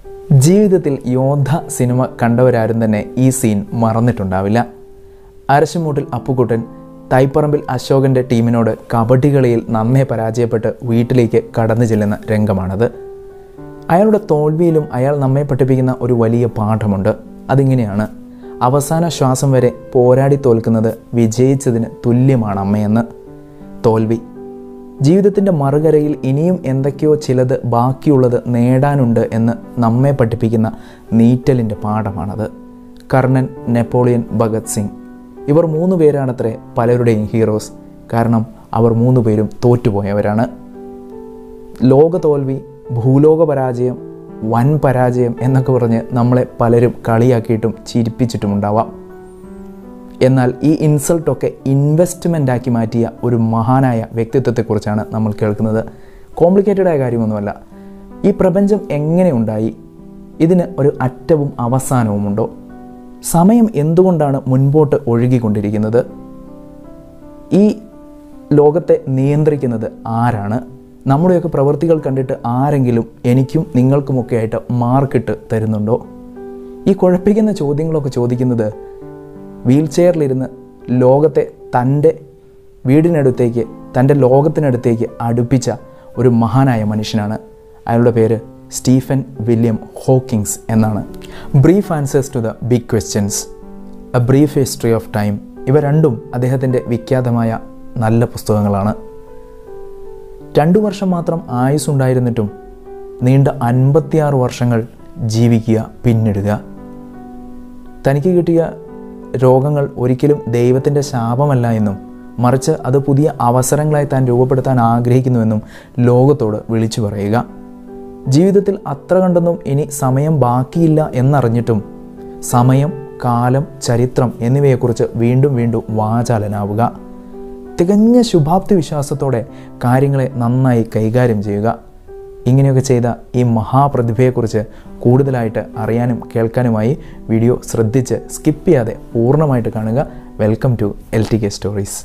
ജീവിതത്തിൽ യോദ്ധ സിനിമ കണ്ടവരാരും തന്നെ ഈ സീൻ മറന്നിട്ടുണ്ടാവില്ല അരശുമൂട്ടിൽ അപ്പുക്കുട്ടൻ തൈപ്പറമ്പിൽ അശോകൻ്റെ ടീമിനോട് കബഡി കളിയിൽ നന്നേ പരാജയപ്പെട്ട് വീട്ടിലേക്ക് കടന്നു ചെല്ലുന്ന രംഗമാണത് അയാളുടെ തോൽവിയിലും അയാൾ നമ്മെ പഠിപ്പിക്കുന്ന ഒരു വലിയ പാഠമുണ്ട് അതിങ്ങനെയാണ് അവസാന ശ്വാസം വരെ പോരാടി തോൽക്കുന്നത് വിജയിച്ചതിന് തുല്യമാണ് അമ്മയെന്ന് തോൽവി ജീവിതത്തിൻ്റെ മറുകരയിൽ ഇനിയും എന്തൊക്കെയോ ചിലത് ബാക്കിയുള്ളത് നേടാനുണ്ട് എന്ന് നമ്മെ പഠിപ്പിക്കുന്ന നീറ്റലിൻ്റെ പാഠമാണത് കർണൻ നെപ്പോളിയൻ ഭഗത് സിംഗ് ഇവർ മൂന്ന് പേരാണത്രേ പലരുടെയും ഹീറോസ് കാരണം അവർ മൂന്ന് പേരും തോറ്റുപോയവരാണ് ലോക തോൽവി ഭൂലോക പരാജയം വൻ പരാജയം എന്നൊക്കെ പറഞ്ഞ് നമ്മളെ പലരും കളിയാക്കിയിട്ടും ചിരിപ്പിച്ചിട്ടുമുണ്ടാവാം എന്നാൽ ഈ ഇൻസൾട്ടൊക്കെ ഇൻവെസ്റ്റ്മെൻ്റ് ആക്കി മാറ്റിയ ഒരു മഹാനായ വ്യക്തിത്വത്തെക്കുറിച്ചാണ് നമ്മൾ കേൾക്കുന്നത് കോംപ്ലിക്കേറ്റഡ് ആയ കാര്യമൊന്നുമല്ല ഈ പ്രപഞ്ചം എങ്ങനെ ഉണ്ടായി ഇതിന് ഒരു അറ്റവും അവസാനവുമുണ്ടോ സമയം എന്തുകൊണ്ടാണ് മുൻപോട്ട് ഒഴുകിക്കൊണ്ടിരിക്കുന്നത് ഈ ലോകത്തെ നിയന്ത്രിക്കുന്നത് ആരാണ് നമ്മുടെയൊക്കെ പ്രവൃത്തികൾ കണ്ടിട്ട് ആരെങ്കിലും എനിക്കും നിങ്ങൾക്കുമൊക്കെ ആയിട്ട് മാർക്കിട്ട് തരുന്നുണ്ടോ ഈ കുഴപ്പിക്കുന്ന ചോദ്യങ്ങളൊക്കെ ചോദിക്കുന്നത് വീൽ ചെയറിലിരുന്ന് ലോകത്തെ തൻ്റെ വീടിനടുത്തേക്ക് തൻ്റെ ലോകത്തിനടുത്തേക്ക് അടുപ്പിച്ച ഒരു മഹാനായ മനുഷ്യനാണ് അയാളുടെ പേര് സ്റ്റീഫൻ വില്യം ഹോക്കിങ്സ് എന്നാണ് brief answers to the big questions a brief history of time ഇവ രണ്ടും അദ്ദേഹത്തിൻ്റെ വിഖ്യാതമായ നല്ല പുസ്തകങ്ങളാണ് രണ്ടു വർഷം മാത്രം ആയുസ്സുണ്ടായിരുന്നിട്ടും നീണ്ട അൻപത്തിയാറ് വർഷങ്ങൾ ജീവിക്കുക പിന്നിടുക തനിക്ക് കിട്ടിയ രോഗങ്ങൾ ഒരിക്കലും ദൈവത്തിൻ്റെ ശാപമല്ല എന്നും മറിച്ച് അത് പുതിയ അവസരങ്ങളായി താൻ രൂപപ്പെടുത്താൻ ആഗ്രഹിക്കുന്നുവെന്നും ലോകത്തോട് വിളിച്ചു പറയുക ജീവിതത്തിൽ അത്ര കണ്ടൊന്നും ഇനി സമയം ബാക്കിയില്ല എന്നറിഞ്ഞിട്ടും സമയം കാലം ചരിത്രം എന്നിവയെക്കുറിച്ച് വീണ്ടും വീണ്ടും വാചാലനാവുക തികഞ്ഞ ശുഭാപ്തി വിശ്വാസത്തോടെ കാര്യങ്ങളെ നന്നായി കൈകാര്യം ചെയ്യുക ഇങ്ങനെയൊക്കെ ചെയ്ത ഈ മഹാപ്രതിഭയെക്കുറിച്ച് കൂടുതലായിട്ട് അറിയാനും കേൾക്കാനുമായി വീഡിയോ ശ്രദ്ധിച്ച് സ്കിപ്പ് ചെയ്യാതെ പൂർണ്ണമായിട്ട് കാണുക welcome to L T K stories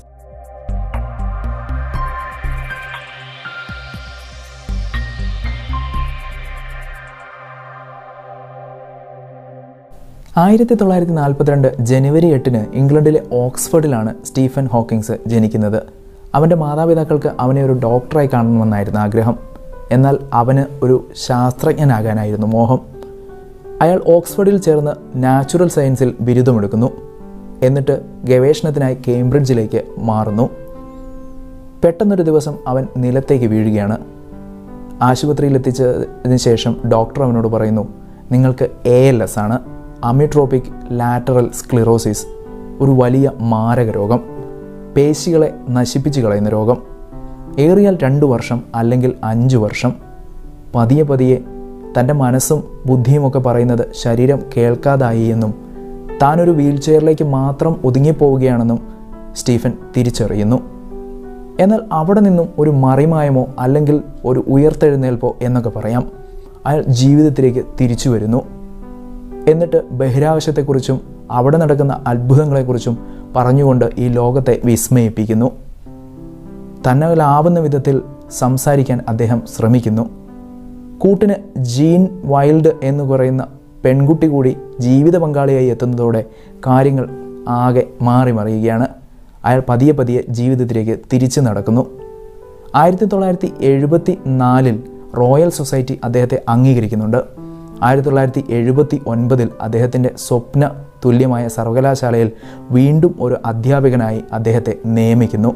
ആയിരത്തി തൊള്ളായിരത്തി നാൽപ്പത്തിരണ്ട് ജനുവരി എട്ടിന് ഇംഗ്ലണ്ടിലെ ഓക്സ്ഫോർഡിലാണ് സ്റ്റീഫൻ ഹോക്കിങ്സ് ജനിക്കുന്നത് അവൻ്റെ മാതാപിതാക്കൾക്ക് അവനെ ഒരു ഡോക്ടറായി കാണണമെന്നായിരുന്നു ആഗ്രഹം എന്നാൽ അവന് ഒരു ശാസ്ത്രജ്ഞനാകാനായിരുന്നു മോഹം അയാൾ ഓക്സ്ഫോർഡിൽ ചേർന്ന് നാച്ചുറൽ സയൻസിൽ ബിരുദമെടുക്കുന്നു എന്നിട്ട് ഗവേഷണത്തിനായി കേംബ്രിഡ്ജിലേക്ക് മാറുന്നു പെട്ടെന്നൊരു ദിവസം അവൻ നിലത്തേക്ക് വീഴുകയാണ് ആശുപത്രിയിൽ എത്തിച്ചതിന് ശേഷം ഡോക്ടർ അവനോട് പറയുന്നു നിങ്ങൾക്ക് എ എൽ എസ് ആണ് അമിട്രോപിക് ലാറ്ററൽ സ്ക്ലിറോസിസ് ഒരു വലിയ മാരക രോഗം പേശികളെ നശിപ്പിച്ച് കളയുന്ന രോഗം ഏറിയാൽ രണ്ട് വർഷം അല്ലെങ്കിൽ അഞ്ച് വർഷം പതിയെ പതിയെ തൻ്റെ മനസ്സും ബുദ്ധിയുമൊക്കെ പറയുന്നത് ശരീരം കേൾക്കാതായി എന്നും താനൊരു വീൽ ചെയറിലേക്ക് മാത്രം ഒതുങ്ങിപ്പോവുകയാണെന്നും സ്റ്റീഫൻ തിരിച്ചറിയുന്നു എന്നാൽ അവിടെ നിന്നും ഒരു മറിമായമോ അല്ലെങ്കിൽ ഒരു ഉയർത്തെഴുന്നേൽപ്പോ എന്നൊക്കെ പറയാം അയാൾ ജീവിതത്തിലേക്ക് തിരിച്ചു വരുന്നു എന്നിട്ട് ബഹിരാകാശത്തെക്കുറിച്ചും അവിടെ നടക്കുന്ന അത്ഭുതങ്ങളെക്കുറിച്ചും പറഞ്ഞുകൊണ്ട് ഈ ലോകത്തെ വിസ്മയിപ്പിക്കുന്നു തന്നാലാവുന്ന വിധത്തിൽ സംസാരിക്കാൻ അദ്ദേഹം ശ്രമിക്കുന്നു കൂട്ടിന് ജീൻ വൈൽഡ് എന്ന് പറയുന്ന പെൺകുട്ടി കൂടി ജീവിത പങ്കാളിയായി എത്തുന്നതോടെ കാര്യങ്ങൾ ആകെ മാറി മറിയുകയാണ് അയാൾ പതിയെ പതിയെ ജീവിതത്തിലേക്ക് തിരിച്ചു നടക്കുന്നു ആയിരത്തി തൊള്ളായിരത്തി എഴുപത്തി നാലിൽ റോയൽ സൊസൈറ്റി അദ്ദേഹത്തെ അംഗീകരിക്കുന്നുണ്ട് ആയിരത്തി തൊള്ളായിരത്തി എഴുപത്തി ഒൻപതിൽ അദ്ദേഹത്തിൻ്റെ സ്വപ്ന തുല്യമായ സർവകലാശാലയിൽ വീണ്ടും ഒരു അധ്യാപകനായി അദ്ദേഹത്തെ നിയമിക്കുന്നു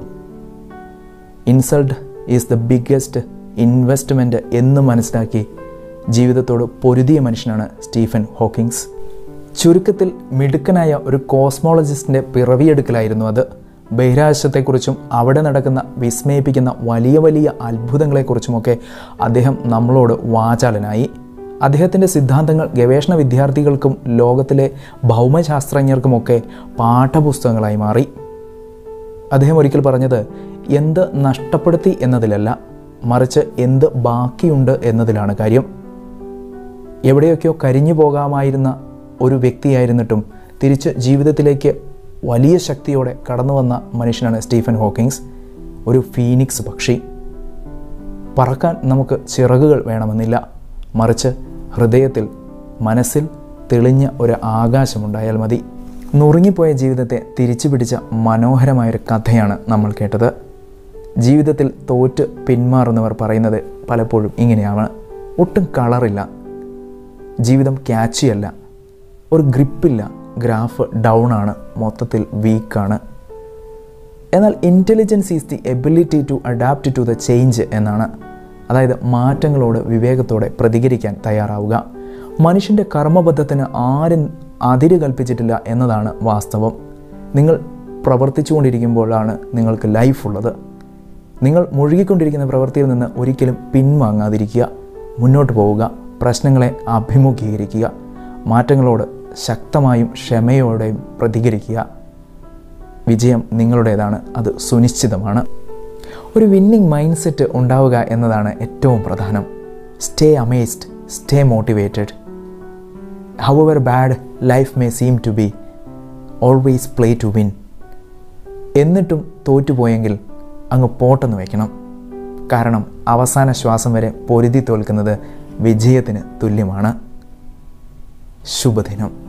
insult is the biggest investment എന്ന് മനസ്സിലാക്കി ജീവിതത്തോട് പൊരുതിയ മനുഷ്യനാണ് സ്റ്റീഫൻ ഹോക്കിങ്സ് ചുരുക്കത്തിൽ മിടുക്കനായ ഒരു കോസ്മോളജിസ്റ്റിൻ്റെ പിറവിയെടുക്കലായിരുന്നു അത് ബഹിരാകാശത്തെക്കുറിച്ചും അവിടെ നടക്കുന്ന വിസ്മയിപ്പിക്കുന്ന വലിയ വലിയ അത്ഭുതങ്ങളെക്കുറിച്ചുമൊക്കെ അദ്ദേഹം നമ്മളോട് വാചാലനായി അദ്ദേഹത്തിൻ്റെ സിദ്ധാന്തങ്ങൾ ഗവേഷണ വിദ്യാർത്ഥികൾക്കും ലോകത്തിലെ ഭൗമശാസ്ത്രജ്ഞർക്കുമൊക്കെ പാഠപുസ്തകങ്ങളായി മാറി അദ്ദേഹം ഒരിക്കൽ പറഞ്ഞത് എന്ത് നഷ്ടപ്പെടുത്തി എന്നതിലല്ല മറിച്ച് എന്ത് ബാക്കിയുണ്ട് എന്നതിലാണ് കാര്യം എവിടെയൊക്കെയോ കരിഞ്ഞു പോകാമായിരുന്ന ഒരു വ്യക്തിയായിരുന്നിട്ടും തിരിച്ച് ജീവിതത്തിലേക്ക് വലിയ ശക്തിയോടെ കടന്നു വന്ന മനുഷ്യനാണ് സ്റ്റീഫൻ ഹോക്കിങ്സ് ഒരു ഫീനിക്സ് പക്ഷി പറക്കാൻ നമുക്ക് ചിറകുകൾ വേണമെന്നില്ല മറിച്ച് ഹൃദയത്തിൽ മനസ്സിൽ തെളിഞ്ഞ ഒരു ആകാശമുണ്ടായാൽ മതി നുറുങ്ങിപ്പോയ ജീവിതത്തെ തിരിച്ചു പിടിച്ച മനോഹരമായൊരു കഥയാണ് നമ്മൾ കേട്ടത് ജീവിതത്തിൽ തോറ്റ് പിന്മാറുന്നവർ പറയുന്നത് പലപ്പോഴും ഇങ്ങനെയാണ് ഒട്ടും കളറില്ല ജീവിതം ക്യാച്ചിയല്ല ഒരു ഗ്രിപ്പില്ല ഗ്രാഫ് ഡൗൺ ആണ് മൊത്തത്തിൽ വീക്കാണ് എന്നാൽ intelligence is the ability to adapt to the change എന്നാണ് അതായത് മാറ്റങ്ങളോട് വിവേകത്തോടെ പ്രതികരിക്കാൻ തയ്യാറാവുക മനുഷ്യൻ്റെ കർമ്മബദ്ധത്തിന് ആരും അതിര് കൽപ്പിച്ചിട്ടില്ല എന്നതാണ് വാസ്തവം നിങ്ങൾ പ്രവർത്തിച്ചുകൊണ്ടിരിക്കുമ്പോഴാണ് നിങ്ങൾക്ക് ലൈഫ് ഉള്ളത് നിങ്ങൾ മുഴുകിക്കൊണ്ടിരിക്കുന്ന പ്രവൃത്തിയിൽ നിന്ന് ഒരിക്കലും പിൻവാങ്ങാതിരിക്കുക മുന്നോട്ട് പോവുക പ്രശ്നങ്ങളെ അഭിമുഖീകരിക്കുക മാറ്റങ്ങളോട് ശക്തമായും ക്ഷമയോടെയും പ്രതികരിക്കുക വിജയം നിങ്ങളുടേതാണ് അത് സുനിശ്ചിതമാണ് ഒരു വിന്നിംഗ് മൈൻഡ് സെറ്റ് ഉണ്ടാവുക എന്നതാണ് ഏറ്റവും പ്രധാനം stay amazed stay motivated however bad life may seem to be always play to win എന്നിട്ടും തോറ്റുപോയെങ്കിൽ അങ്ങ് പോട്ടെന്ന് വയ്ക്കണം കാരണം അവസാന ശ്വാസം വരെ പൊരുതി തോൽക്കുന്നത് വിജയത്തിന് തുല്യമാണ് ശുഭദിനം